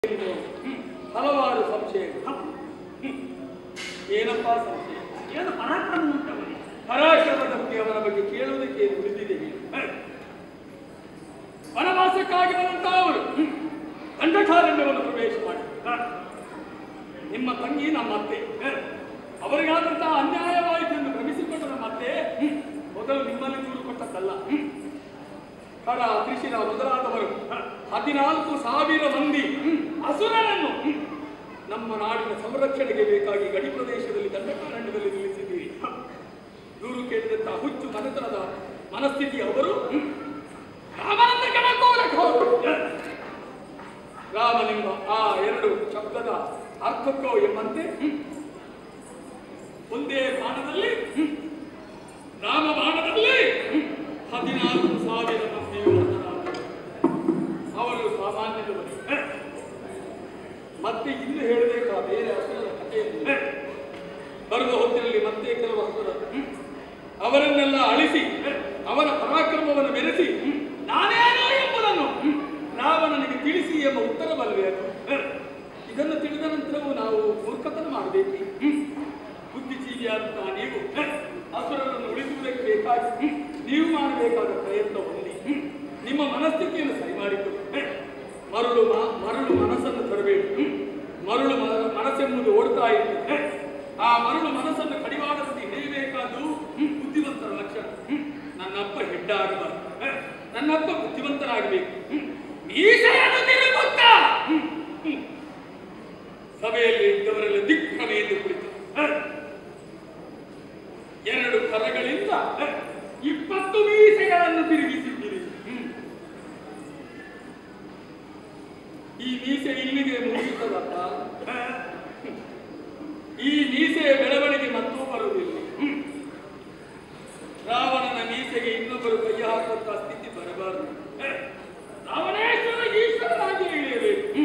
ಹಲವಾರು ಸಂಶಯಗಳು ಏನಪ್ಪಾ ಸಂಶಯ ಏನು ಪರಾಕ್ರಮ ಉಂಟವನೇ ಪರಾಕ್ರಮದ ಬಗ್ಗೆ ಅವರ ಬಗ್ಗೆ ಕೇಳುವುದಕ್ಕೆ ಏನು ಉಳಿದಿದೆ ಹೇಳು? ವನವಾಸಕ್ಕಾಗಿ ಬಂದಂತಹ ಅವರು ದಂಡಕಾರಣ್ಯವನ್ನು ಪ್ರವೇಶ ಮಾಡಿ ನಿಮ್ಮ ತಂಗಿ ನಮ್ಮ ಅತ್ತೆ ಅವರಿಗಾದಂತಹ ಅನ್ಯಾಯವಾಯಿತು ಎಂದು ಭ್ರಮಿಸಿಕೊಂಡ ನಮ್ಮ ಅತ್ತೆ ಮೊದಲು ನಿಮ್ಮಲ್ಲಿ ದೂರು ಕೊಟ್ಟದ್ದಲ್ಲ ಕಡ ತ್ರಿಶಿರ ಮೊದಲಾದವರು ಹದಿನಾಲ್ಕು ಸಾವಿರ ಮಂದಿ ಅಸುರರನ್ನು ನಮ್ಮ ನಾಡಿನ ಸಂರಕ್ಷಣೆಗೆ ಬೇಕಾಗಿ ಗಡಿ ಪ್ರದೇಶದಲ್ಲಿ ದಂಡಕಾರಣ್ಯದಲ್ಲಿ ನಿಲ್ಲಿಸಿದ್ದೀರಿ ದೂರು ಕೇಳಿದಂತಹ ಹುಚ್ಚು ಮನೆತನದ ಮನಸ್ಥಿತಿ ಅವರು ರಾಮನನ್ನ ಕೆಣಕುವುದಕ್ಕೆ ಹೋದರು. ರಾಮನೆಂಬ ಆ ಎರಡು ಶಬ್ದದ ಅರ್ಥಕ್ಕೋ ಎಂಬಂತೆ ಒಂದೇ ಬಾಣದಲ್ಲಿ ರಾಮ ಬಾಣದಲ್ಲಿ ಹದಿನಾಲ್ಕು ಸಾವಿರ ಮಂದಿಯು ಹತರಾದರು. ಅವರು ಸಾಮಾನ್ಯದವರು ಮತ್ತೆ ಇನ್ನು ಹೇಳಬೇಕಾ ಬೇರೆ ಅಸುರರ ಕಥೆಯನ್ನು ಬರುವ ಹೊತ್ತಿನಲ್ಲಿ ಮತ್ತೆ ಕೆಲವು ಅಸುರರು ಅವರನ್ನೆಲ್ಲ ಅಳಿಸಿ ಅವರ ಪರಾಕ್ರಮವನ್ನು ಮೆರೆಸಿ ನಾನೇನೋ ಎಂಬುದನ್ನು ರಾವಣನಿಗೆ ತಿಳಿಸಿ ಎಂಬ ಉತ್ತರವಲ್ವೇ ಅದು ಇದನ್ನು ತಿಳಿದ ನಂತರವೂ ನಾವು ಮೂರ್ಖತನ ಮಾಡಬೇಕು ಬುದ್ಧಿಜೀವಿಯಾದಂತಹ ನೀವು ಅಸುರರನ್ನು ಉಳಿಸುವುದಕ್ಕೆ ಬೇಕಾಗಿ ನೀವು ಮಾಡಬೇಕಾದ ಪ್ರಯತ್ನ ಹೊಂದಿ ನಿಮ್ಮ ಮನಸ್ಥಿತಿಯನ್ನು ಸರಿ ಮಾಡಿಕೊಳ್ಳಿ ಮರಳು ಮ- ಮರಳು ಮನಸ್ಸನ್ನು ತರಬೇಕು ಮರಳು ಮ- ಮನಸ್ಸೆಂಬುದು ಓಡ್ತಾ ಇರ್ತದೆ ಆ ಮರಳು ಮನಸ್ಸನ್ನು ಕಡಿವಾಡದಲ್ಲಿ ಹಿಡಿಯಬೇಕಾದ್ದು ಬುದ್ಧಿವಂತರ ಲಕ್ಷಣ ನನ್ನಪ್ಪ ಹೆಡ್ಡ ಆಗಬಾರದು ನನ್ನಪ್ಪ ಬುದ್ಧಿವಂತರಾಗಬೇಕು ಮೀಸೆಯನ್ನು ತಿರುಗುತ್ತಾ ಸಭೆಯಲ್ಲಿ ಇದ್ದವರೆಲ್ಲ ದಿಗ್ಭ್ರಮೆಯಿಂದ ಕುಳಿತು ಎರಡು ಕರಗಳಿಂದ ಇಪ್ಪತ್ತು ಮೀಸೆಗಳನ್ನು ತಿರುಗಿಸಿದ್ದೀರಿ ಈ ಮೀಸೆ ಇಲ್ಲಿಗೆ ಮುಗಿಯುತ್ತದಪ್ಪ ಈ ಮೀಸೆಯ ಬೆಳವಣಿಗೆ ಮತ್ತೂ ಬರುವುದಿಲ್ಲ ರಾವಣನ ಮೀಸೆಗೆ ಇನ್ನೊಬ್ಬರು ಕೈ ಹಾಕುವಂತಹ ಸ್ಥಿತಿ ಬರಬಾರದು ರಾವಣೇಶ್ವರ ಈಶ್ವರನಾಗಿ ಇಳಿಯಬೇಕು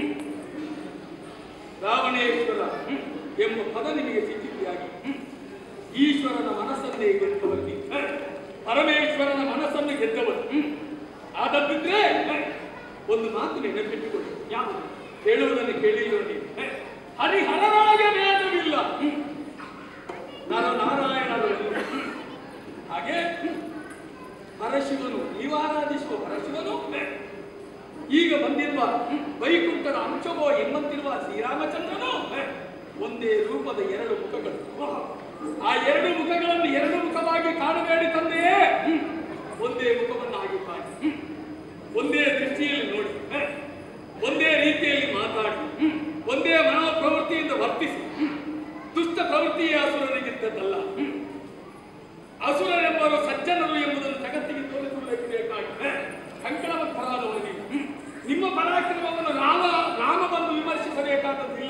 ರಾವಣೇಶ್ವರ ಎಂಬ ಪದ ನಿಮಗೆ ಸಿಕ್ಕಿದ್ದಾಗಿ ಈಶ್ವರನ ಮನಸ್ಸನ್ನೇ ಗೆದ್ದವರು ನೀವು. ಪರಮೇಶ್ವರನ ಮನಸ್ಸನ್ನು ಗೆದ್ದವರು ಆದದ್ದಿದ್ರೆ ಒಂದು ಮಾತು ನೆನಪಿಟ್ಟುಕೊಳ್ಳಿ ಯಾವುದು ಹೇಳುವುದನ್ನು ಕೇಳಿಲ್ಲ ನೀವು ಹರಿಹರರಾಗ ಭೇದವಿಲ್ಲ ನರ ನಾರಾಯಣರಲ್ಲಿ ಹಾಗೆ ಪರಶಿವನು ನೀವಾರಾಧಿಸುವ ಪರಶಿವನು ಈಗ ಬಂದಿರುವ ವೈಕುಂಠದ ಅಂಶವೋ ಎಂಬಂತಿರುವ ಶ್ರೀರಾಮಚಂದ್ರನು ಒಂದೇ ರೂಪದ ಎರಡು ಮುಖಗಳು ಆ ಎರಡು ಮುಖಗಳನ್ನು ಎರಡು ಮುಖವಾಗಿ ಕಾಣಬೇಡಿ ತಂದೆಯೇ ಒಂದೇ ಮುಖವನ್ನಾಗಿ ಕಾಣಿ ಒಂದೇ ದೃಷ್ಟಿಯಲ್ಲಿ ನೋಡಿ ಒಂದೇ ರೀತಿಯಲ್ಲಿ ಮಾತಾಡಿ ಒಂದೇ ಮನೋ ಪ್ರವೃತ್ತಿಯಿಂದ ವರ್ತಿಸಿ ದುಷ್ಟ ಪ್ರವೃತ್ತಿಯೇ ಅಸುರರಿಗಿದ್ದದ್ದಲ್ಲ ಅಸುರರೆಂಬರು ಸಜ್ಜನರು ಎಂಬುದನ್ನು ಜಗತ್ತಿಗೆ ತೋರಿಸುವುದಕ್ಕೆ ಬೇಕಾಗಿ ಕಂಕಣವಂತರಾದವರು ನೀವು ನಿಮ್ಮ ಪರಾಕ್ರಮವನ್ನು ರಾಮ ರಾಮ ಬಂದು ವಿಮರ್ಶಿಸಬೇಕಾದದ್ದಿಲ್ಲ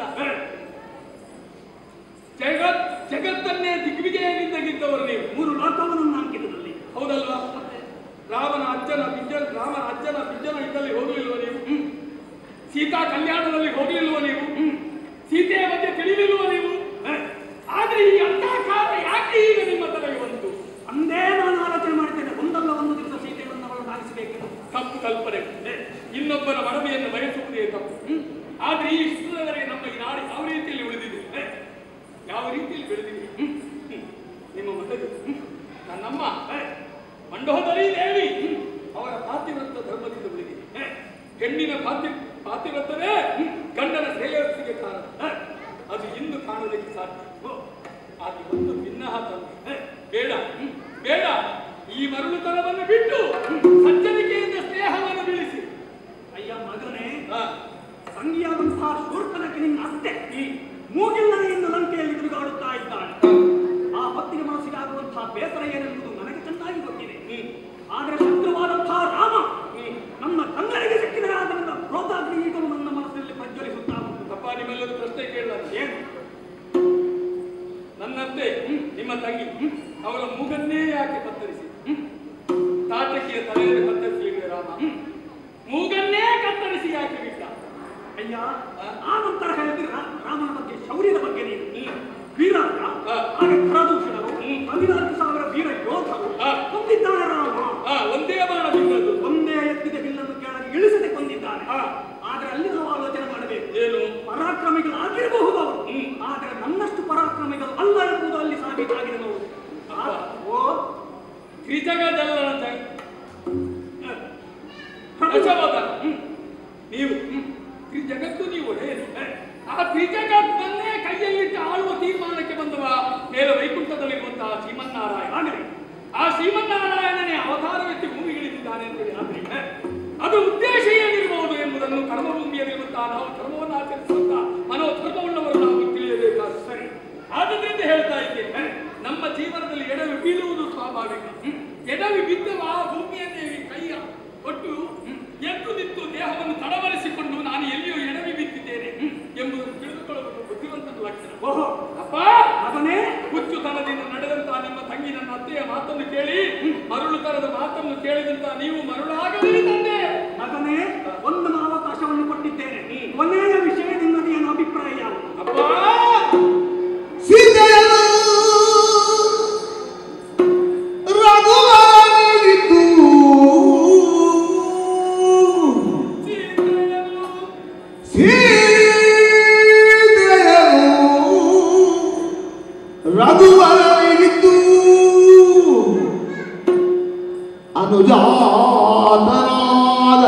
ಜಗತ್ ಜಗತ್ತನ್ನೇ ದಿಗ್ವಿಜಯದಿಂದ ಗೆದ್ದವರು ನೀವು ಮೂರು ಲೋಕವನ್ನು ಅಂಕಿತದಲ್ಲಿ ಹೌದಲ್ವಾ ರಾಮನ ಅಜ್ಜನ ಬಿಜ್ಜನ ರಾಮನ ಅಜ್ಜನ ಬಿಜ್ಜನ ಇದ್ದಲ್ಲಿ ಹೋಗಲಿಲ್ವ ನೀವು ಸೀತಾ ಕಲ್ಯಾಣದಲ್ಲಿ ಹೋಗಲಿಲ್ವ ನೀವು ಸೀತೆಯ ಬಗ್ಗೆ ತಿಳಿಲಿಲ್ವ ನೀವು ಆದ್ರೆ ಈ ಅಂಧಾಕಾರ ಯಾಕೆ ಈಗ ನಿಮ್ಮ ತಲೆಗೆ ಬಂತು ಅಂದೇ ನಾನು ಆಲೋಚನೆ ಮಾಡ್ತೇನೆ ಒಂದಲ್ಲ ಒಂದು ದಿವಸ ಸೀತೆಯನ್ನು ಅವಳು ಸಾಗಿಸಬೇಕೆಂದು ತಪ್ಪು ಕಲ್ಪನೆ ಇನ್ನೊಬ್ಬರ ಮಡವೆಯನ್ನು ಬಯಸುವುದೇ ತಪ್ಪು ಆದ್ರೆ ಈ ಇಷ್ಟರವರೆಗೆ ನಮ್ಮ ಈ ನಾಡು ಯಾವ ರೀತಿಯಲ್ಲಿ ಉಳಿದಿದೆ ಯಾವ ರೀತಿಯಲ್ಲಿ ಬೆಳೆದಿದೆ ನಿಮ್ಮ ಮಗದು ನನ್ನಮ್ಮ ಮಂಡೋದರಿ ದೇವಿ ಅವರ ಪಾತಿವ್ರತ ಧರ್ಮದಿಂದ ಉಳಿದಿದೆ ಹೆಣ್ಣಿನ ಪಾತಿ ಪಾತಿವ್ರತವೇ ಗಂಡನ ಶ್ರೇಯಸ್ಸಿಗೆ ಕಾರಣ ಅದು ಇಂದು ಕಾಣುವುದಕ್ಕೆ ಸಾಧ್ಯ ಅದು ಒಂದು ಭಿನ್ನಹ ತಂದೆ ಬೇಡ ಬೇಡ ಈ ಮರಳುತನವನ್ನು ಬಿಟ್ಟು ಸಜ್ಜನಿಕೆಯಿಂದ ಸ್ನೇಹವನ್ನು ಬೆಳೆಸಿ ಅಯ್ಯ ಮಗನೇ ಆ, ಸಂಗಿಯಾದಂತಹ ಶೂರ್ಪನಕ್ಕೆ ನಿನ್ನ ಅತ್ತೆ ಮೂಗಿಲ್ಲದೆ ಇನ್ನು ಲಂಕೆಯಲ್ಲಿ ತಿರುಗಾಡುತ್ತಾ ಇದ್ದಾಳೆ ಆ ಹೊತ್ತಿಗೆ ಮನಸ್ಸಿಗೆ ಆಗುವಂತಹ ಬೇಸರ ಏನೆಂಬುದು ನನಗೆ ಚೆನ್ನಾಗಿ ಗೊತ್ತಿದೆ ಹ್ಮ್, ಆದರೆ ಶತ್ರುವಾದಂತಹ ರಾಮ ಹ್ಮ್. ನಮ್ಮ ಕನ್ನಡಿಗೆ ಸಿಕ್ಕಿದರೆ ಆದ್ದರಿಂದ ಕ್ರೋಧಾಗ್ನಿ ಈಗಲೂ ನನ್ನ ಮನಸ್ಸಿನಲ್ಲಿ ಪ್ರಜ್ವಲಿಸುತ್ತಾ ಉಂಟು ತಪ್ಪ ನಿಮ್ಮೆಲ್ಲರೂ ಪ್ರಶ್ನೆ ಕೇಳಿದ ಏನು ನನ್ನಂತೆ ನಿಮ್ಮ ತಂಗಿ ಅವರ ಮೂಗನ್ನೇ ಯಾಕೆ ಕತ್ತರಿಸಿ ತಾಟಕಿಯ ತಲೆಯನ್ನು ಕತ್ತರಿಸಲಿಕ್ಕೆ ರಾಮ ಮೂಗನ್ನೇ ಕತ್ತರಿಸಿ ಯಾಕೆ ಬಿಟ್ಟ ಅಯ್ಯ ಆ ನಂತರ ಹೇಳಿದ್ರೆ ರಾ- ರಾಮನ ಬಗ್ಗೆ ಶೌರ್ಯದ ಬಗ್ಗೆ ನೀನು ವೀರಾಂಗ ಹಾ. ಹಾಗೆ ಖರದೂಷಣರು ಹ್ಮ್. ಹದಿನಾಲ್ಕು ಸಾವಿರ ವೀರ ಯೋಧರು ಹಾ. ಕೊಂದಿದ್ದಾನೆ ರಾಮ ಆ ಒಂದೇ ಬಾಣ ಬಿದ್ದದ್ದು ಒಂದೇ ಎತ್ತಿದ ಬಿಲ್ಲನ್ನು ಕೆಳಗೆ ಇಳಿಸದೆ ಕೊಂದಿದ್ದಾನೆ ಹಾ. ಆದ್ರೆ ಅಲ್ಲಿ ನಾವು ಆಲೋಚನೆ ಮಾಡಬೇಕು ಏ ಪರಾಕ್ರಮಿಗಳು ಆಗಿರಬಹುದು ಅವರು ಹ್ಮ್. ಆದರೆ ನನ್ನಷ್ಟು ಪರಾಕ್ರಮಿಗಳು ಅಲ್ಲ ಎಂಬುದು ಅಲ್ಲಿ ಸಾಬೀತಾಗಿದೆ ನೋಡು ಆ- ಓ ತ್ರಿಜಗದಲ್ಲನ ಜಗ ರಜವದ ನೀವು ತ್ರಿಜಗತ್ತು ನೀವು ಒಡೆಯರು ಆ ತ್ರಿಜಗತ್ತನ್ನೇ ಕೈಯಲ್ಲಿಟ್ಟು ಆಳುವ ತೀರ್ಮಾನಕ್ಕೆ ಬಂದವ ಮೇಲೆ ವೈಕುಂಠದಲ್ಲಿರುವಂತಹ ಶ್ರೀಮನ್ನಾರಾಯಣ ಆಗಲಿ ಆ ಶ್ರೀಮನ್ನಾರಾಯಣನೇ ಅವತಾರವೆತ್ತಿ ಭೂಮಿಗಿಳಿದಿದ್ದಾನೆ ಅಂತ ಹೇಳಿ ಆದ್ರೆ ಅದು ಉದ್ದೇಶ ಏನಿರಬಹುದು ಎಂಬುದನ್ನು ಕರ್ಮಭೂಮಿಯಲ್ಲಿರುವಂತಹ ನಾವು ಧರ್ಮವನ್ನು ಆಚರಿಸುವಂತಹ ಮನೋಧರ್ಮವುಳ್ಳವರು ನಾವು ತಿಳಿಯಬೇಕಾದ ಸರಿ ಆದ್ರಿಂದ ಹೇಳ್ತಾ ಇದ್ದೇನೆ ನಮ್ಮ ಜೀವನದಲ್ಲಿ ಎಡವಿ ಬೀಳುವುದು ಸ್ವಾಭಾವಿಕ ಎಡವಿ ಬಿದ್ದವ ಆ ಭೂಮಿಯನ್ನೇ ಕೈಯ ಕೊಟ್ಟು ಎದ್ದು ನಿಂತು ದೇಹವನ್ನು ತಡವರಿಸಿಕೊಂಡು ನಾನು ಎಲ್ಲಿಯೋ ಎಡವಿ ಬಿದ್ದಿದ್ದೇನೆ ಎಂಬುದನ್ನು ತಿಳಿದುಕೊಳ್ಳುವುದು ಬುದ್ಧಿವಂತನ ಲಕ್ಷಣ ಓಹೋ ಅಪ್ಪ ಮಗನೇ ಹುಚ್ಚುತನದಿಂದ ನಡೆದಂತಹ ನಿಮ್ಮ ತಂಗಿ ನನ್ನ ಅತ್ತೆಯ ಮಾತನ್ನು ಕೇಳಿ ಮರುಳು ತರದ ಮಾತನ್ನು ಕೇಳಿದಂತ ನೀವು ಮರುಳಾಗಲಿ ತಂದೆ ಮಗನೇ ಒಂದು ಅವಕಾಶವನ್ನು ಕೊಟ್ಟಿದ್ದೇನೆ ಕೊನೆಯ ವಿಷಯ ನಿನ್ನದು ಏನು ಅಭಿಪ್ರಾಯ ಯಾವುದು ಅಪ್ಪ ಸೀತೆಯನ್ನು ರಘುವನಿಗಿದ್ದು ಸೀತೆಯನ್ನು ಸೀತೆಯನ್ನು ರಘುವನಿಗಿದ್ದು ಅನುಜಾತನಾದ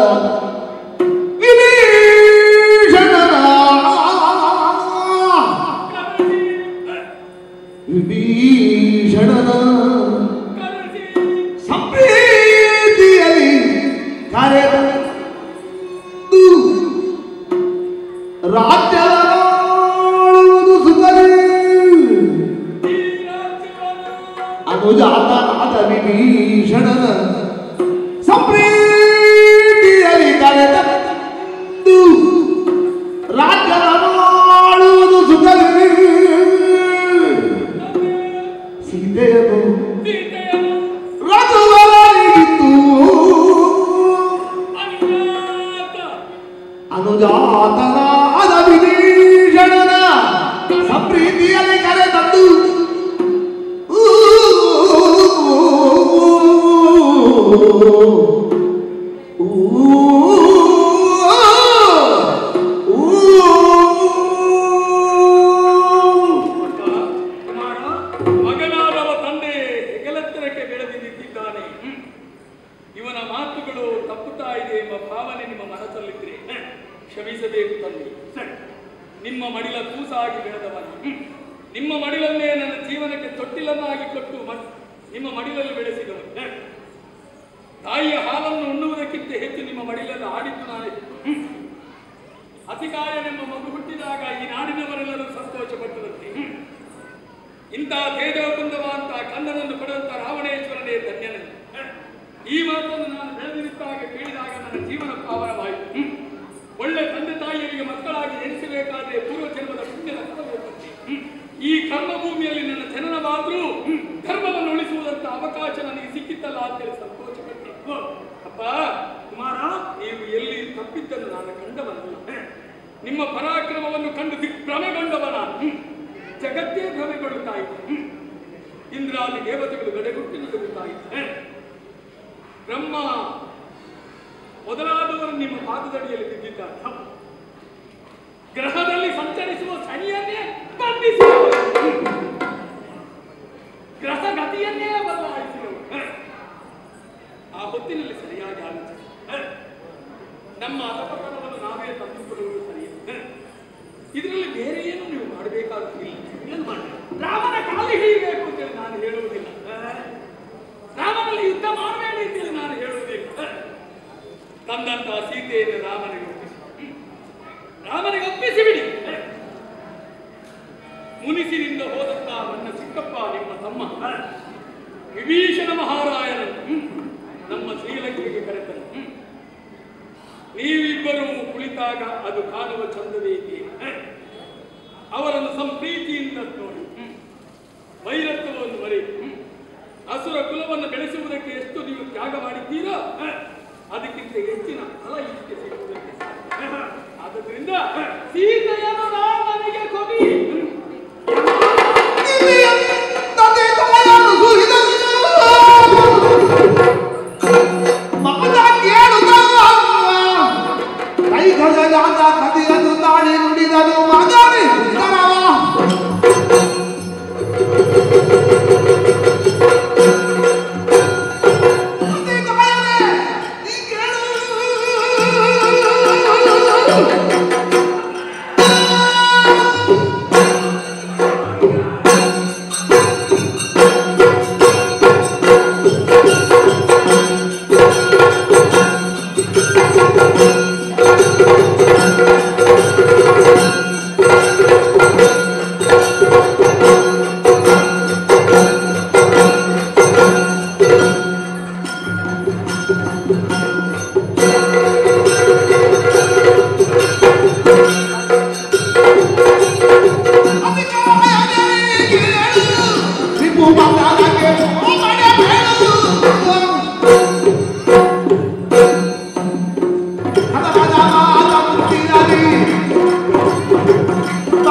ವಿಭೀಷಣನ ವಿಭೀಷಣನ ಕರೆಸಿ ಸಂಪ್ರೀತಿಯಲ್ಲಿ ಕರೆದು ರಾಜ್ಯವಾಳುವುದು ಸುಖವೇ ಈ ರಾಜ್ಯವನ್ನು ಅನುಜಾತನಾದ ವಿಭೀಷಣನ ಸಂಪ್ರೀತಿಯಲ್ಲಿ ಕರೆದು ರಾಜ್ಯವಾಳುವುದು ಸುಖವೇ ಸೀತೆಯನು ಸೀತೆಯನ್ನು ರಘುವರನಿಗಿತ್ತು ಅನುಜಾತ ಅನುಜಾತನಾದ ವಿಭೀಷಣನ ಸಂಪ್ರೀತಿಯಲ್ಲಿ ಕರೆತಂದು ಊ, ಊ, ಊ. ಕುಮಾರ ಮಗನಾದವ ತಂದೆ ಹೆಗಲೆತ್ತರಕ್ಕೆ ಬೆಳೆದು ನಿಂತಿದ್ದಾನೆ ಇವನ ಮಾತುಗಳು ತಪ್ಪುತ್ತಾ ಇದೆ ಎಂಬ ಭಾವನೆ ನಿಮ್ಮ ಮನಸ್ಸಲ್ಲಿದ್ರೆ ಕ್ಷಮಿಸಬೇಕು ತಂದೆ ಸರಿ ನಿಮ್ಮ ಮಡಿಲ ಕೂಸಾಗಿ ಬೆಳೆದವನು ನಿಮ್ಮ ಮಡಿಲನ್ನೇ ನನ್ನ ಜೀವನಕ್ಕೆ ತೊಟ್ಟಿಲನ್ನಾಗಿ ಕೊಟ್ಟು ಮ- ನಿಮ್ಮ ಮಡಿಲಲ್ಲಿ ಬೆಳೆಸಿದವನು ತಾಯಿಯ ಹಾಲನ್ನು ಉಣ್ಣುವುದಕ್ಕಿಂತ ಹೆಚ್ಚು ನಿಮ್ಮ ಮಡಿಲಲ್ಲಿ ಆಡಿದ್ದು ನಾನೇ ಅತಿಕಾಯನೆಂಬ ಮಗು ಹುಟ್ಟಿದಾಗ ಈ ನಾಡಿನವರೆಲ್ಲರೂ ಸಂತೋಷಪಟ್ಟರಂತೆ ಇಂಥ ತೇಜೋಕುಂದವ ಅಂತ ಕಂದನನ್ನು ಪಡೆದಂತ ರಾವಣೇಶ್ವರನೇ ಧನ್ಯನು ಈ ಮಾತನ್ನು ನಾನು ಬೆಳೆದಿರುತ್ತಾಗ ಕೇಳಿದಾಗ ನನ್ನ ಜೀವನ ಪಾವನವಾಯಿತು ಒಳ್ಳೆ ತಂದೆ ತಾಯಿಯರಿಗೆ ಮಕ್ಕಳಾಗಿ ಜನಿಸಬೇಕಾದ್ರೆ ಪೂರ್ವ ಜನ್ಮದ ಪುಣ್ಯದ ಫಲವೇಕಂತೆ ಈ ಕರ್ಮ ಭೂಮಿಯಲ್ಲಿ ನನ್ನ ಜನನವಾದ್ರೂ ಧರ್ಮವನ್ನು ಉಳಿಸುವುದಂತ ಅವಕಾಶ ನನಗೆ ಸಿಕ್ಕಿತ್ತಲ್ಲ ಅಂತೇಳಿ ಸಂತೋಷಪಟ್ಟೆ ಅಪ್ಪ ಕುಮಾರ ನೀವು ಎಲ್ಲಿ ತಪ್ಪಿದ್ದನ್ನು ನಾನು ಕಂಡವನಲ್ಲ ನಿಮ್ಮ ಪರಾಕ್ರಮವನ್ನು ಕಂಡು ದಿಗ್ಭ್ರಮೆಗೊಂಡವ ನಾನು ಜಗತ್ತೇ ಭ್ರಮೆಗೊಳ್ಳುತ್ತಾ ಇದ್ದೆ ಇಂದ್ರಾದಿ ದೇವತೆಗಳು ಗಡೆಗುಟ್ಟಿ ನಡುಗುತ್ತಾ ಇದ್ದೆ ಬ್ರಹ್ಮ ಮೊದಲಾದವರು ನಿಮ್ಮ ಪಾದದಡಿಯಲ್ಲಿ ಬಿದ್ದಿದ್ದಾರೆ ಹೌದು. ಗ್ರಹದಲ್ಲಿ ಸಂಚರಿಸುವ ಶನಿಯನ್ನೇ ಬಂಧಿಸಿದವರು ಗ್ರಹ ಗತಿಯನ್ನೇ ಬದಲಾಯಿಸಿದವರು ಆ ಹೊತ್ತಿನಲ್ಲಿ ಸರಿಯಾಗಿ ಆಲೋಚಿಸಿ ನಮ್ಮ ಅಧಪತನವನ್ನು ನಾವೇ ತಪ್ಪಿಸಿಕೊಳ್ಳುವುದು ಸರಿಯೇ ಇದರಲ್ಲಿ ಬೇರೆ ಏನು ನೀವು ಮಾಡಬೇಕಾಗಿಲ್ಲ ಏನು ಮಾಡಿ ರಾಮನ ಕಾಲು ಹಿಡಿಯಬೇಕು ಅಂತೇಳಿ ನಾನು ಹೇಳುವುದಿಲ್ಲ ರಾಮನಲ್ಲಿ ಯುದ್ಧ ಮಾಡಬೇಡಿ ಅಂತೇಳಿ ನಾನು ಹೇಳುವುದಿಲ್ಲ ತಂದಂತಹ ಸೀತೆಯನ್ನು ರಾಮನಿಗೆ ಒಪ್ಪಿಸಿ ರಾಮನಿಗೆ ಒಪ್ಪಿಸಿ ಬಿಡಿ ಮುನಿಸಿನಿಂದ ಹೋದಂತ ನನ್ನ ಚಿಕ್ಕಪ್ಪ ನಿಮ್ಮ ತಮ್ಮ ವಿಭೀಷಣ ಮಹಾರಾಯನನ್ನು ನಮ್ಮ ಶ್ರೀಲಂಕೆಗೆ ಕರೆತನು ನೀವಿಬ್ಬರು ಕುಳಿತಾಗ ಅದು ಕಾಣುವ ಚಂದವೇ ಇದೆಯೇ ಅವರನ್ನು ಸಂಪ್ರೀತಿಯಿಂದ ನೋಡಿ ವೈರತ್ವವನ್ನು ಮರೆತು ಅಸುರ ಕುಲವನ್ನು ಬೆಳೆಸುವುದಕ್ಕೆ ಎಷ್ಟು ನೀವು ತ್ಯಾಗ ಮಾಡಿದ್ದೀರೋ ಅದಕ್ಕಿಂತ ಹೆಚ್ಚಿನ ಫಲ ಇದಕ್ಕೆ ಸಿಗುವುದಕ್ಕೆ ಸಾಧ್ಯ. ಆದ್ದರಿಂದ ಸೀತೆಯನ್ನು ರಾಮನಿಗೆ ಕೊಡಿ ತಂದೆ ತಾಯನು ಸುರಿದನು. ಮಗನ ಕೇಳುತ್ತ ಕೈ ಗಜಗಾದ ಕಥೆಯನ್ನು ತಾಳಿ ನುಡಿದನು ಮಗ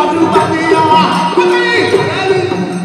ರಘುಪತಿಯ ಪತಿಯರು.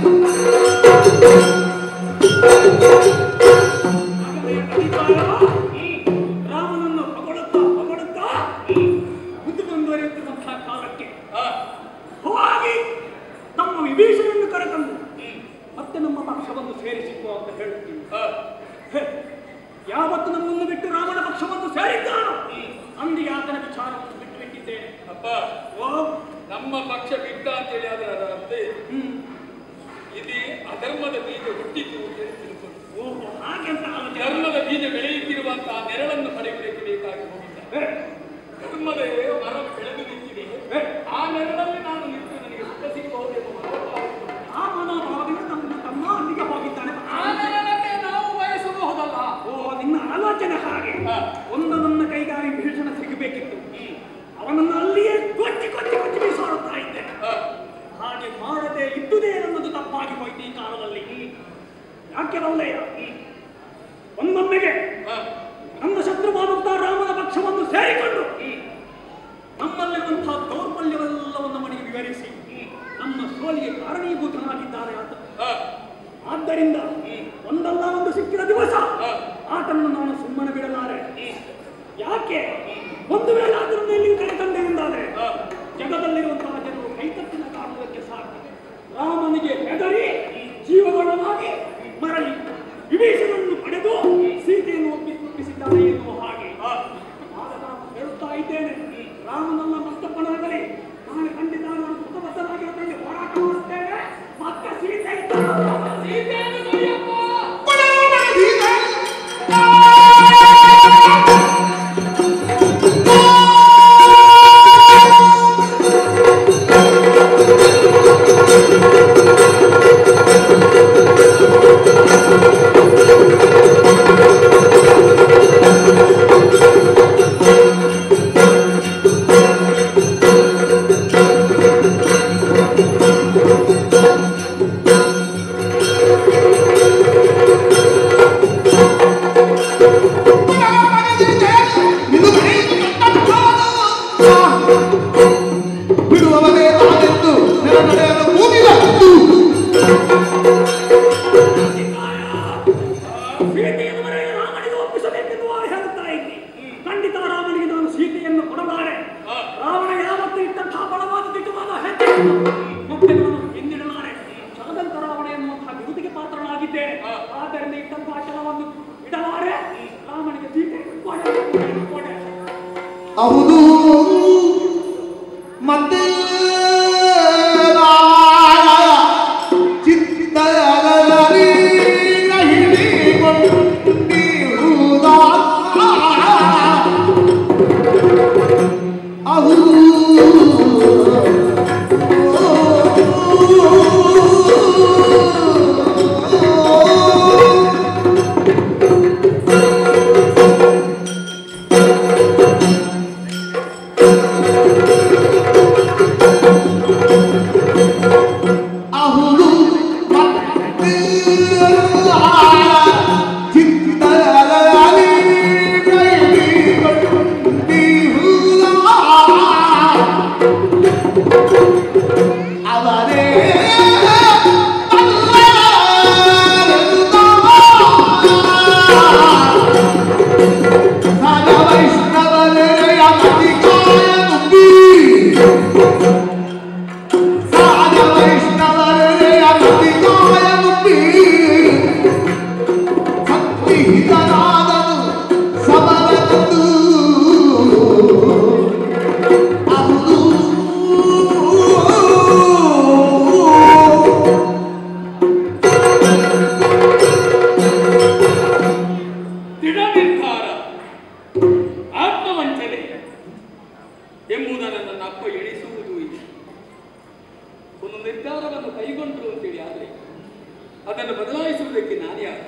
ಹಾಗಾದರೆ ಅಧಿಕಾರ ರಾಮನನ್ನು ಹೊಗಳುತ್ತಾ ಹೊಗಳುತ್ತಾ ಮುಂದೆ ಮುಂದುವರಿಯುತ್ತಿರುವಂತಹ ಕಾಲಕ್ಕೆ ಆ, ಹೋಗಿ ತಮ್ಮ ವಿಭೀಷಣನ್ನು ಕರೆತಂದು ಮತ್ತೆ ನಮ್ಮ ಪಕ್ಷವನ್ನು ಸೇರಿಸಿಕೋ ಅಂತ ಹೇಳುತ್ತೀನಿ ಆ, ಹೇ, ಯಾವತ್ತು ನಮ್ಮನ್ನು ಬಿಟ್ಟು ರಾಮನ ಪಕ್ಷವನ್ನು ಸೇರಿದ್ದಾನೋ ಅಂದಿಗೆ ಆತನ ವಿಚಾರವನ್ನು ಬಿಟ್ಟು ಬಿಟ್ಟಿದ್ದೇನೆ ಅಪ್ಪ ಓ ನಮ್ಮ ಪಕ್ಷ ಬಿಟ್ಟ ಅಂತೇಳಿ ಅದರ ಅರ್ಥ ಏನು? ಹ್ಮ್ ಇದು ಅಧರ್ಮದ ಬೀಜ ಹುಟ್ಟಿತು ಅಂತ ಹೇಳಿ ತಿಳ್ಕೊಂಡು ಓಹೋ ಹಾಗೆ ಅಂತ ಆಲೋಚನೆ ಧರ್ಮದ ಬೀಜ ಬೆಳೆಯುತ್ತಿರುವಂತಹ ನೆರಳನ್ನು ಪಡೆಯುವುದಕ್ಕೆ ಬೇಕಾಗಿ ಹೋಗಿದ್ದ ಹೇ, ಧರ್ಮದ ಮರ ಬೆಳೆದು ನಿಂತಿದೆ ಹೇ, ಆ ನೆರಳಲ್ಲಿ ನಾನು ನಿಂತು ನನಗೆ ಸುಖ ಸಿಗಬಹುದೆಂಬ ಮನೋಭಾವ ಇತ್ತು. ಆ ಮನೋಭಾವದಿಂದ ನಮ್ಮ ತಮ್ಮ ಅಲ್ಲಿಗೆ ಹೋಗಿದ್ದಾನೆ ಆ ನೆರಳನ್ನೇ ನಾವು ಬಯಸಬಹುದಲ್ಲ ಓ ನಿನ್ನ ಆಲೋಚನೆ ಹಾಗೆ ಹಾ. ಒಂದು ನನ್ನ ಕೈಗಾರಿ ಭೀಷಣ ಸಿಗಬೇಕಿತ್ತು ಅವನನ್ನು ಅಲ್ಲಿಯೇ ಕೊಚ್ಚಿ ಕೊಚ್ಚಿ ಕೊಚ್ಚಿ ಬೀಸಾಡುತ್ತಾ ಇದ್ದೆ ಆ, ಹಾಗೆ ಮಾಡದೆ ಇದ್ದುದೇ ನನ್ನದು ತಪ್ಪಾಗಿ ಹೋಯ್ತು ಈ ಕಾಲದಲ್ಲಿ ಯಾಕೆ ಒಳ್ಳೆಯ ಒಂದೊಮ್ಮೆಗೆ ಆ, ನಮ್ಮ ಶತ್ರುವಾದಂತಹ ರಾಮನ ಪಕ್ಷವನ್ನು ಸೇರಿಕೊಂಡು ನಮ್ಮಲ್ಲಿರುವಂತಹ ದೌರ್ಬಲ್ಯವೆಲ್ಲವನ್ನು ಮನೆಗೆ ವಿವರಿಸಿ ನಮ್ಮ ಸೋಲಿಗೆ ಕಾರಣೀಭೂತನಾಗಿದ್ದಾನೆ ಆತ ಆ, ಆದ್ದರಿಂದ ಒಂದಲ್ಲ ಒಂದು ಸಿಕ್ಕಿದ ದಿವಸ ಹಾ. ಆತನನ್ನು ನಾನು ಸುಮ್ಮನೆ ಬಿಡಲಾರೆ ಯಾಕೆ ಒಂದು ವೇಳೆ ಆತನನ್ನು ಇಲ್ಲಿ ಕರೆತಂದೆ ಎಂದಾದರೆ ಆ, ಜಗದಲ್ಲಿರುವಂತಹ ಜನರು ಕೈತಟ್ಟಿನ ಕಾಣುವುದಕ್ಕೆ ಸಾಕು ರಾಮನಿಗೆ ಹೆದರಿ ಜೀವಗಳನ್ನಾಗಿ ಮರಳಿ ವಿಭೀಷಣನ್ನು ಪಡೆದು ಸೀತೆಯನ್ನು ಒಪ್ಪಿ ಒಪ್ಪಿಸಿದ್ದಾನೆ ಎನ್ನುವ ಹಾಗೆ ಆ, ಆಗ ನಾನು ಹೇಳುತ್ತಾ ಇದ್ದೇನೆ ರಾಮನನ್ನ ಮತ್ತಪ್ಪನಾಗಲಿ ನಾನು ಖಂಡಿತ ನಾನು ಕೃತಬದ್ಧನಾಗಿರದಲ್ಲಿ ಹೋರಾಟ ಮಾಡುತ್ತೇನೆ ಮತ್ತೆ ಸೀತೆ ಇದ್ದಾಳಲ್ಲ, ಸೀತೆಯನ್ನು ಕರೆಯಪ್ಪ. ಪಡೆಯುವ ಸೀತೆ. ಬಿಡುವವನೇ ನಾನೆಂದು ನೆಲನಡೆಯಲು ಕೂಗಿದ ಸೀತೆಯನ್ನು ಮರಳಿ ರಾಮನಿಗೆ ಒಪ್ಪಿಸಬೇಕೆನ್ನುವ ಹೇಳುತ್ತಾ ಇದ್ದಿ ಖಂಡಿತ ರಾಮನಿಗೆ ನಾನು ಸೀತೆಯನ್ನು ಕೊಡಲಾರೆ ಆ. ರಾವಣ ಯಾವತ್ತು ಇಟ್ಟಂತಹ ಬಲವಾದ ದಿಟ್ಟವಾದ ಹೆಜ್ಜೆ ಮತ್ತೆ ನಾನು ಹಿಂದಿಡಲಾರೆ ಛಲದಂತ ರಾವಣ ಎನ್ನುವಂತಹ ಬಿರುದಿಗೆ ಪಾತ್ರನಾಗಿದ್ದೇನೆ ಆ. ಆದ್ದರಿಂದ ಇಟ್ಟಂತಹ ಛಲವನ್ನು ಇಡಲಾರೆ ರಾಮನಿಗೆ ಸೀತೆ ಕೊಡೆ ಕೊಡೆ ಹೌದು ಮತ್ತೆ ಚಿತ್ತದಲ್ಲಿ ದೃಢ ನಿರ್ಧಾರ ಆತ್ಮವಂಚನೆ ಎಂಬುದನ್ನು ನನ್ನ ಅಪ್ಪ ಎಣಿಸುವುದು ಇದೆ ಒಂದು ನಿರ್ಧಾರವನ್ನು ಕೈಗೊಂಡರು ಅಂತೇಳಿ ಆದರೆ ಅದನ್ನು ಬದಲಾಯಿಸುವುದಕ್ಕೆ ನಾನೇ ಯಾರು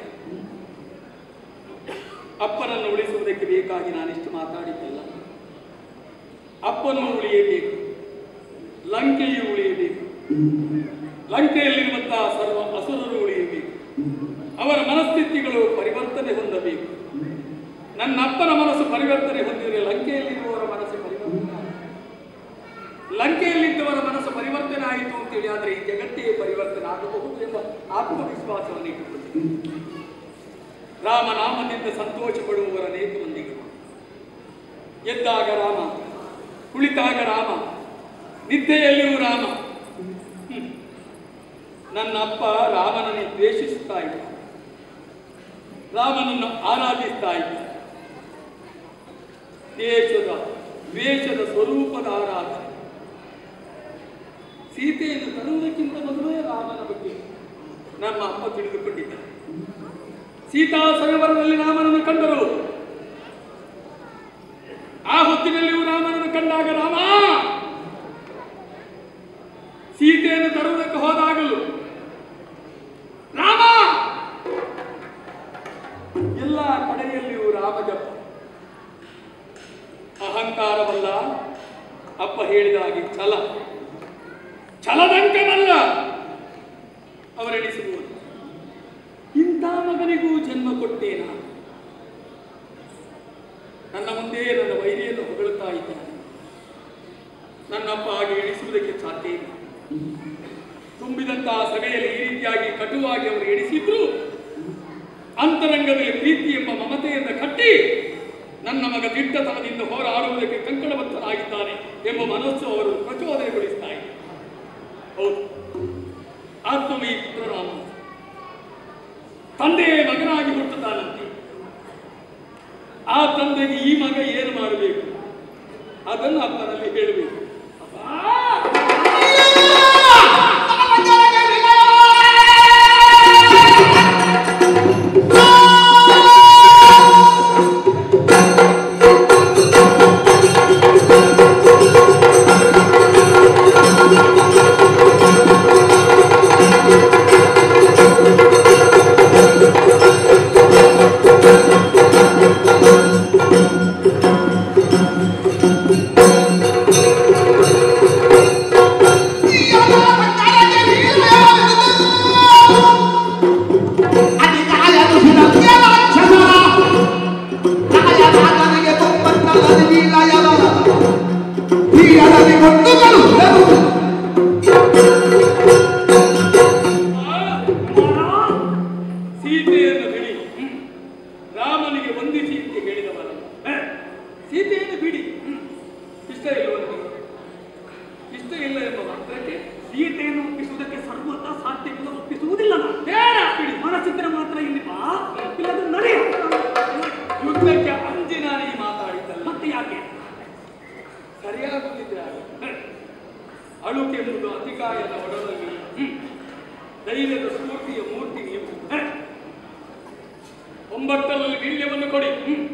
ಅಪ್ಪನನ್ನು ಉಳಿಸುವುದಕ್ಕೆ ಬೇಕಾಗಿ ನಾನಿಷ್ಟು ಮಾತಾಡಿದ್ದಲ್ಲ ಅಪ್ಪನು ಉಳಿಯಬೇಕು ಲಂಕೆಯು ಉಳಿಯಬೇಕು ಲಂಕೆಯಲ್ಲಿರುವಂತಹ ಸರ್ವ ಅಸುರರು ಉಳಿಯಬೇಕು ಅವರ ಮನಸ್ಥಿತಿಗಳು ಪರಿವರ್ತನೆ ಹೊಂದಬೇಕು ನನ್ನ ಅಪ್ಪನ ಮನಸ್ಸು ಪರಿವರ್ತನೆ ಹೊಂದಿದರೆ ಲಂಕೆಯಲ್ಲಿರುವವರ ಮನಸ್ಸು ಪರಿವರ್ತನೆ ಆಗಬೇಕು. ಲಂಕೆಯಲ್ಲಿದ್ದವರ ಮನಸ್ಸು ಪರಿವರ್ತನೆ ಪರಿವರ್ತನೆ ಆಯಿತು ಅಂತೇಳಿ ಆದರೆ ಈ ಜಗತ್ತೇ ಪರಿವರ್ತನೆ ಆಗಬಹುದು ಎಂಬ ಆತ್ಮವಿಶ್ವಾಸವನ್ನು ಇಟ್ಟುಕೊಂಡಿದ್ದೆ ರಾಮನಾಮದಿಂದ ಸಂತೋಷ ಪಡುವವರ ಅನೇಕ ಮಂದಿಗಳು ಎದ್ದಾಗ ರಾಮ ಕುಳಿತಾಗ ರಾಮ ನಿದ್ದೆಯಲ್ಲಿಯೂ ರಾಮ ಹ್ಮ್. ನನ್ನ ಅಪ್ಪ ರಾಮನನ್ನು ದ್ವೇಷಿಸುತ್ತಾ ಇದ್ದ ರಾಮನನ್ನು ಆರಾಧಿಸ್ತಾ ಇದ್ದ ದೇಶದ ದ್ವೇಷದ ಸ್ವರೂಪದ ಆರಾಧನೆ ಸೀತೆಯನ್ನು ತರುವುದಕ್ಕಿಂತ ಮೊದಲೇ ರಾಮನ ಬಗ್ಗೆ ನಮ್ಮ ಅಪ್ಪ ತಿಳಿದುಕೊಂಡಿದ್ದ ಸೀತಾ ಸ್ವಯಂವರದಲ್ಲಿ ರಾಮನನ್ನು ಕಂಡರು ಆ ಹೊತ್ತಿನಲ್ಲಿಯೂ ರಾಮನನ್ನು ಕಂಡಾಗ ರಾಮ ಸೀತೆಯನ್ನು ತರುವುದಕ್ಕೆ ಹೋದಾಗಲೂ ರಾಮ ಎಲ್ಲ ಕಡೆಯಲ್ಲಿಯೂ ರಾಮ ಜಪ ಅಹಂಕಾರವಲ್ಲ ಅಪ್ಪ ಹೇಳಿದ ಹಾಗೆ ಛಲ ಛಲದಂಕವಲ್ಲ ಅವರೆಣಿಸುವುದು ಇಂಥ ಮಗನಿಗೂ ಜನ್ಮ ಕೊಟ್ಟೇನ ನನ್ನ ಮುಂದೆ ನನ್ನ ವೈರಿಯನ್ನು ಹೊಗಳುತ್ತಾ ಇದ್ದಾನೆ ನನ್ನಪ್ಪ ಹಾಗೆ ಎಣಿಸುವುದಕ್ಕೆ ಸಾಧ್ಯ ಇಲ್ಲ ತುಂಬಿದಂತಹ ಸಭೆಯಲ್ಲಿ ಈ ರೀತಿಯಾಗಿ ಕಟುವಾಗಿ ಅವರು ಎಣಿಸಿದ್ರು ಅಂತರಂಗದಲ್ಲಿ ಪ್ರೀತಿ ಎಂಬ ಮಮತೆಯಿಂದ ಕಟ್ಟಿ ನನ್ನ ಮಗ ದಿಟ್ಟತನದಿಂದ ಹೋರಾಡುವುದಕ್ಕೆ ಕಂಕಣಬದ್ಧನಾಗಿದ್ದಾನೆ ಎಂಬ ಮನಸ್ಸು ಅವರು ಪ್ರಚೋದನೆಗೊಳಿಸ್ತಾ ಇದೆ ಹೌದು ಆತ್ಮಮಯಿ ಪುತ್ರರಾಮ ತಂದೆಯೇ ಮಗನಾಗಿ ಹುಟ್ಟುತ್ತಾನಂತೆ ಆ ತಂದೆಗೆ ಈ ಮಗ ಏನು ಮಾಡಬೇಕು ಅದನ್ನು ಅಪ್ಪನಲ್ಲಿ ಹೇಳಬೇಕು ಸೀತೆಯನ್ನು ಬಿಡಿ ಹ್ಮ್. ರಾಮನಿಗೆ ವಂದಿಸಿ ಅಂತ ಹೇಳಿದವರ ಸೀತೆಯನ್ನು ಬಿಡಿ ಹ್ಮ್. ಇಷ್ಟ ಇಲ್ಲವಂತೆ ಇಷ್ಟ ಇಲ್ಲ ಎಂಬ ಮಾತ್ರಕ್ಕೆ ಸೀತೆಯನ್ನು ಒಪ್ಪಿಸುವುದಕ್ಕೆ ಸರ್ವತಾ ಸಾಧ್ಯವಿಲ್ಲ ಒಪ್ಪಿಸುವುದಿಲ್ಲ ನಾನು ಬೇಡ ಬಿಡಿ ಮನಸ್ಸಿದ್ರೆ ಮಾತ್ರ ಇಲ್ಲಿ ಬಾ ಇಲ್ಲದ್ರೆ ನಡೆ ಯುದ್ಧಕ್ಕೆ ಅಂಜಿ ನಾನು ಈ ಮಾತಾಡಿದ್ದಲ್ಲ ಮತ್ತೆ ಯಾಕೆ ಸರಿಯಾಗುತ್ತಿದ್ರೆ ಆಗ. ಅಳುಕೆಂಬುದು ಅತಿಕಾಯದ ಒಡಲಲ್ಲಿ ಹ್ಮ್. ಧೈರ್ಯದ ಸ್ಫೂರ್ತಿಯ ಮೂರ್ತಿ ನೀವು ಹೇ. ಒಂಬತ್ತರಲ್ಲಿ ವೀಳ್ಯವನ್ನು ಕೊಡಿ ಹ್ಮ್.